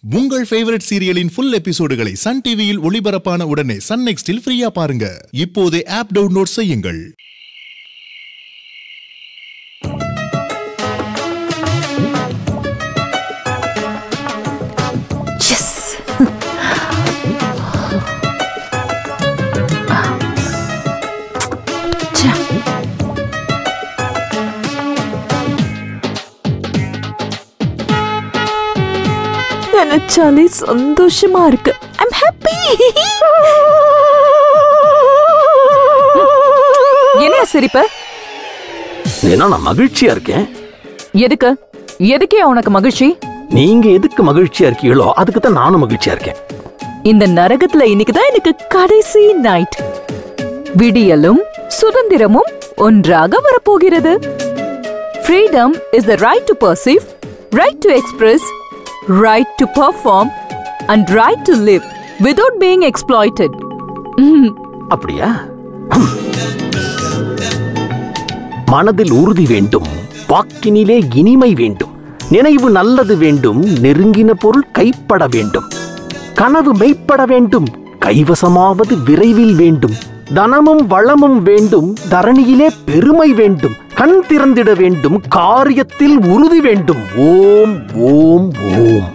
உங்கள் ஃபேவரட் சீரியலின் ஃபுல் எபிசோடுகளை சன் டிவியில் ஒளிபரப்பான உடனே சன் நெக்ஸ்டில் ஃப்ரீயா பாருங்க இப்போதே ஆப் டவுன்லோட் செய்யுங்கள் எஸ் நினைச்சாலே சந்தோஷமா இருக்கு ஐம் ஹாப்பி என்ன சிரிப்ப ஏன்னா நான் மகிழ்ச்சியா இருக்கேன் எதுக்கு எதுக்கே உனக்கு மகிழ்ச்சி நீங்க எதுக்கு மகிழ்ச்சியா இருக்கீங்களோ அதுக்கு தான் நானும் மகிழ்ச்சியா இருக்கேன் இந்த நரகத்துல இன்னைக்கு தான் எனக்கு கடைசி நைட் விடியலும் சுதந்திரமும் ஒன்றாக வரப்போகிறது freedom is the right to perceive right to express right to perform and right to live without being exploited அப்படியா மனதில் உறுதி வேண்டும் வாக்கினிலே இனிமை வேண்டும் நினைவு நல்லது வேண்டும் நெருங்கின பொருள் கைப்பட வேண்டும் கனவு மெய்ப்பட வேண்டும் கைவசமாவது விரைவில் வேண்டும் தனமும் வளமும் வேண்டும் தரணியிலே பெருமை வேண்டும் கண் திறந்திட வேண்டும் காரியத்தில் உறுதி வேண்டும் ஓம் ஓம் ஓம்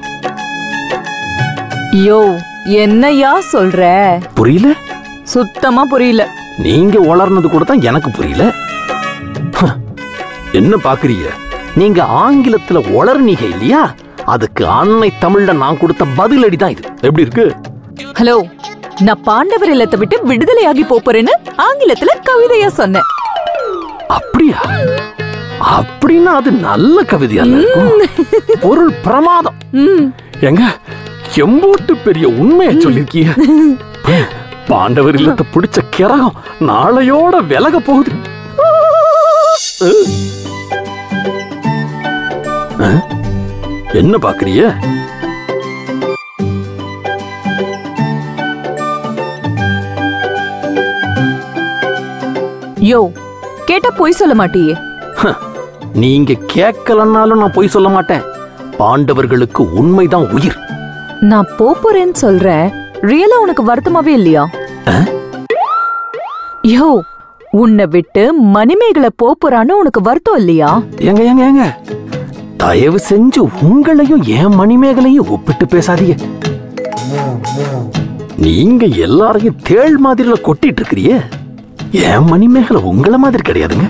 யோ என்னையா சொல்ற புரியல சுத்தமா புரியல நீங்க வளர்னது கூட தான் எனக்கு புரியல ஹ, என்ன பாக்குறீங்க நீங்க ஆங்கிலத்துல உளர்னீங்க இல்லையா அதுக்கு அன்னை தமிழ்ல நான் கொடுத்த பதிலடி தான் இது எப்படி இருக்கு ஹலோ நான் பாண்டவர் இல்லத்தை விட்டு விடுதலையாகி போறேன்னு ஆங்கிலத்துல கவிதையா சொன்னேன் அப்படியா அப்படின்னா அது நல்ல கவிதையா இருக்கும் பொருள் பிரமாதம் ம் எங்க எம்போட்டு பெரிய உண்மையை சொல்லிருக்கீங்க பாண்டவர் இல்லத்தை பிடிச்ச கிரகம் நாளையோட விலக போகுது அஹ்? என்ன பாக்குறீங்க யோ கேட்டா பொய் சொல்ல மாட்டியே ஹ, நீங்க கேட்கலன்னாலும் நான் பொய் சொல்ல மாட்டேன் பாண்டவர்களுக்கு உண்மைதான் உயிர் நான் போறேன்னு சொல்றேன் ரியலா உனக்கு வருத்தமாவே இல்லையா யோ உன்னை விட்டு மணிமேகலை போறான்னு உனக்கு வருத்தம் இல்லையா ஏங்க ஏங்க ஏங்க தயவு செஞ்சு உங்களையும் என் மணிமேகலையும் ஒப்பிட்டு பேசாதீங்க நீங்க எல்லாரையும் தேள் மாதிரில கொட்டிட்டு இருக்கிறியே என் மணிமேகலை உங்களை மாதிரி கிடையாதுங்க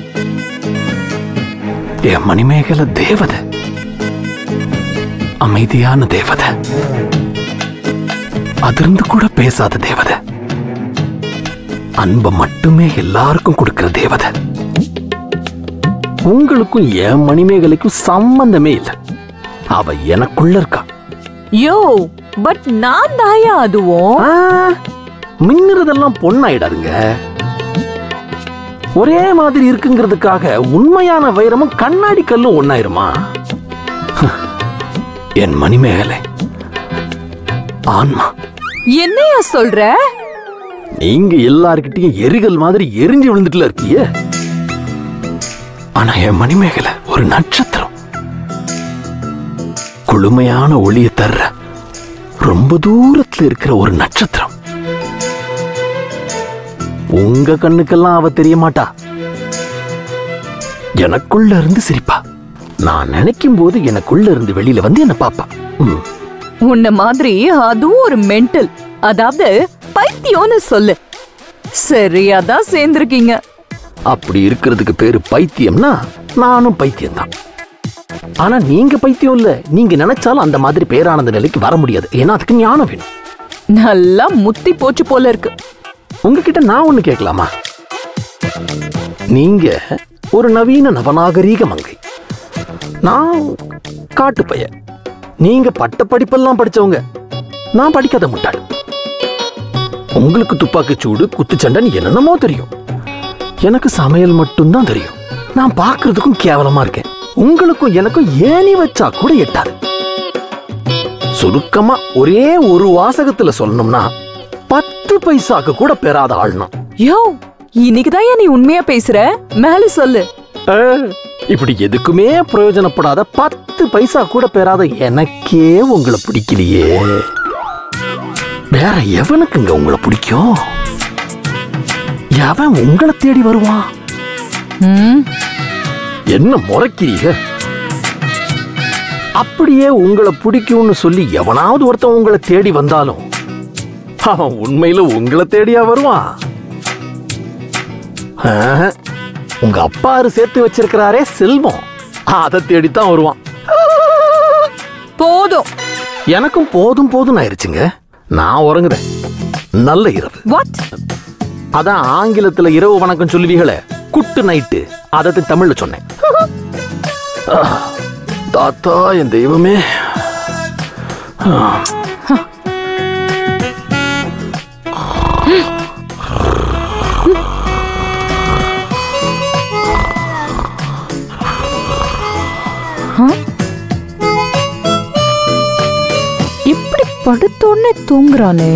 என் மணிமேகலை தேவதை அமைதியான தேவதை அதிர்ந்து கூட பேசாத தேவதை அன்பை மட்டுமே எல்லாருக்கும் கொடுக்கிற தேவதை உங்களுக்கும் என் மணிமேகலைக்கும் சம்பந்தமே இல்லை அவ எனக்குள்ள இருக்கா யோ பட் நான் தாயா அதுவும் ஆ, மின்னுறதெல்லாம் பொண்ணாயிடாதுங்க ஒரே மாதிரி இருக்குங்கிறதுக்காக உண்மையான வைரமும் கண்ணாடி கல்லும் ஒன்னாயிருமா என் மணிமேகலை ஆன்மா என்னையா சொல்ற நீங்க எல்லார்கிட்டயும் எரிகல் மாதிரி எரிஞ்சு விழுந்துட்டுல இருக்கீங்க ஆனா என் மணிமேகலை ஒரு நட்சத்திரம் குளுமையான ஒளியை தர்ற ரொம்ப தூரத்துல இருக்கிற ஒரு நட்சத்திரம் உங்க கண்ணுக்கெல்லாம் அவ தெரிய மாட்டா எனக்குள்ள இருந்து சிரிப்பா நான் நினைக்கும் போது எனக்குள்ள இருந்து வெளியில வந்து என்ன பாப்பா ம். உன்ன மாதிரி அதுவும் ஒரு மென்டல் அதாவது பைத்தியம்னு சொல்லு சரியாதான் சேர்ந்திருக்கீங்க அப்படி இருக்கிறதுக்கு பேரு பைத்தியம்னா நானும் பைத்தியம்தான் ஆனா நீங்க பைத்தியம் இல்ல நீங்க நினைச்சாலும் அந்த மாதிரி பேரானந்த நிலைக்கு வர முடியாது ஏன்னா அதுக்கு ஞானம் வேணும் நல்லா முத்தி போச்சு போல இருக்கு உங்ககிட்ட நான் ஒண்ணு கேட்கலாமா நீங்க ஒரு நவீன நவநாகரீக மங்கை நான் காட்டு பையன் நீங்க பட்ட படிப்பெல்லாம் படிச்சவங்க நான் படிக்காத முட்டாள் உங்களுக்கு துப்பாக்கிச் சூடு குத்துச்சண்டைன்னு என்னென்னமோ தெரியும் எனக்கு சமையல் மட்டும்தான் தெரியும் நான் பார்க்கிறதுக்கும் கேவலமா இருக்கேன் உங்களுக்கும் எனக்கும் ஏணி வச்சா கூட எட்டாது சுருக்கமா ஒரே ஒரு வாசகத்துல சொல்லணும்னா பத்து பைசாக்கு கூட பெறாத ஆள்னா யோ இன்னைக்குதான் நீ உண்மையா பேசுற மேல சொல்லு இப்படி எதுக்குமே பிரயோஜனப்படாத பத்து பைசா கூட பெறாத எனக்கே உங்களை பிடிக்கலையே வேற எவனுக்குங்க உங்களை பிடிக்கும் எவன் உங்களை தேடி வருவான் ம் என்ன முறைக்கிறீங்க அப்படியே உங்களை பிடிக்கும்னு சொல்லி எவனாவது ஒருத்தன் உங்களை தேடி வந்தாலும் அவன் உண்மையில உங்களை தேடியா வருவான் ஆஹ், உங்க அப்பாரு சேர்த்து வச்சிருக்கிறாரே செல்வம் அதை தேடித்தான் வருவான் போதும் எனக்கும் போதும் போதும் ஆயிருச்சுங்க நான் உறங்குறேன் நல்ல இரவு வாட் அதான் ஆங்கிலத்துல இரவு வணக்கம் சொல்லுவீங்களே குட்டு நைட்டு அதை தமிழ்ல சொன்னேன் ஆ, தாத்தா என் தெய்வமே ஆ. இப்படி படுத்தோடனே தூங்குறானே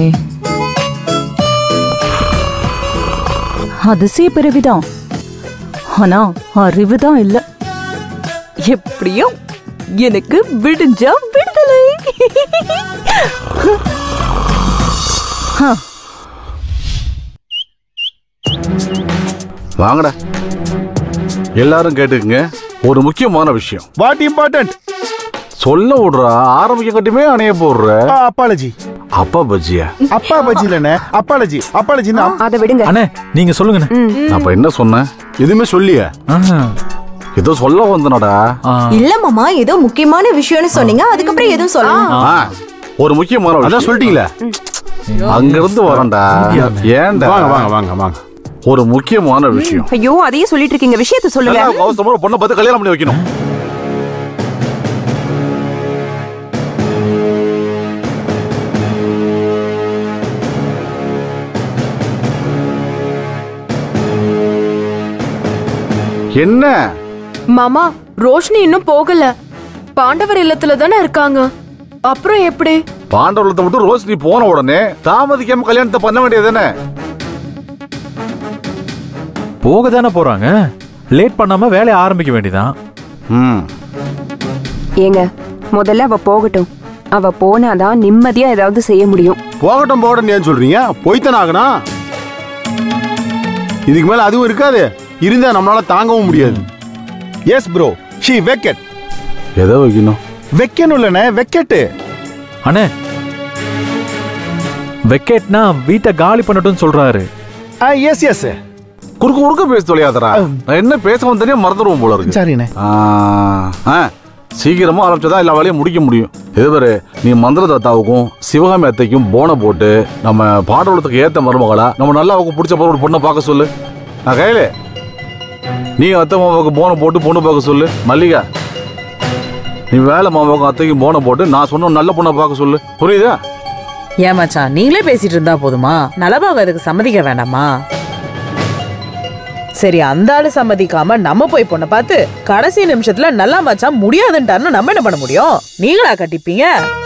அதிசய பிறவிதான் ஆனா அறிவுதான் இல்ல எப்படியோ எனக்கு விடிஞ்சா விடுதலை வாங்கடா எல்லாரும் கேட்டுக்குங்க ஒரு முக்கியமான விஷயம் வாட் இம்பார்ட்டன்ட் சொல்ல விடுறா ஆரம்பிக்க கட்டுமே அணைய போடுற அப்பாலஜி அப்பா பஜ்ஜியா அப்பா பஜ்ஜி இல்லண்ணே அப்பாலஜி அப்பாலஜின்னா அதை விடுங்க அண்ணே நீங்க சொல்லுங்கண்ணே அப்ப என்ன சொன்ன எதுவுமே சொல்லிய ஆஹா. ஏதோ சொல்ல வந்தனடா ஆ. இல்ல மாமா ஏதோ முக்கியமான விஷயம்னு சொன்னீங்க அதுக்கப்புறம் எதுவும் சொல்லலாம் ஆ, ஒரு முக்கியமான விஷயம் அதான் சொல்லிட்டீங்களே அங்க இருந்து வரேன்டா ஏன்டா வாங்க வாங்க வாங்க வாங்க ஒரு முக்கியமான விஷயம் ஐயோ அதையே சொல்லிட்டு இருக்கீங்க விஷயத்த சொல்லுங்க நல்லா அவசரமா ஒரு பொண்ணை பார்த்து கல்யாணம் பண்ணி வைக்கணும் என்ன மாமா ரோஷினி இன்னும் போகல பாண்டவர் இல்லத்துல தானே இருக்காங்க அப்புறம் எப்படி பாண்டவளத்தை விட்டு ரோஷினி போன உடனே தாமதிக்காம கல்யாணத்தை பண்ண வேண்டியதுதானே போக தானே போறாங்க லேட் பண்ணாம வேலையை ஆரம்பிக்க வேண்டியதான் ம் ஏங்க முதல்ல அவ போகட்டும் அவ போனாதான் நிம்மதியா ஏதாவது செய்ய முடியும் போகட்டும் போகட்டும் ஏன் சொல்றீங்க போய்த்தானே ஆகணும் இதுக்கு மேல அதுவும் இருக்காது இருந்தா நம்மளால தாங்கவும் முடியாது எஸ் ப்ரோ ஷி வெக்கெட் எதை வைக்கணும் வெக்கணும் இல்லண்ணே வெக்கெட்டு அண்ணே வெக்கேட்னா வீட்டை காலி பண்ணட்டும்னு சொல்றாரு எஸ் எஸ் குறுக்கு குறுக்க பேச தொலையாதரா நான் என்ன பேச வந்தனே மறந்துடுவோம் போல இருக்கு சரிண்ணே ஆ, ஆ, சீக்கிரமா ஆரம்பிச்சதா எல்லா வேலையும் முடிக்க முடியும் இதுவரை நீ மந்திர தாத்தாவுக்கும் சிவகாமி அத்தைக்கும் போனை போட்டு நம்ம பாடவளத்துக்கு ஏத்த மருமகளா நம்ம நல்லா அவங்க பிடிச்ச பொருள் ஒரு பொண்ணை பார்க்க சொல்லு நான் கையில நீ அத்தை மாமாவுக்கு போனை போட்டு பொண்ணு பார்க்க சொல்லு மல்லிகா நீ வேலை மாமாவுக்கும் அத்தைக்கும் போனை போட்டு நான் சொன்ன நல்ல பொண்ணை பார்க்க சொல்லு புரியுதா ஏன் மச்சான் நீங்களே பேசிட்டு இருந்தா போதுமா நலபாக அதுக்கு சம்மதிக்க வேண்டாமா சரி அந்த ஆளு சம்மதிக்காம நம்ம போய் பொண்ணை பார்த்து கடைசி நிமிஷத்துல நல்லா மச்சான் முடியாதுன்ட்டாருன்னு நம்ம என்ன பண்ண முடியும் நீங்களா கட்டிப்பீங்க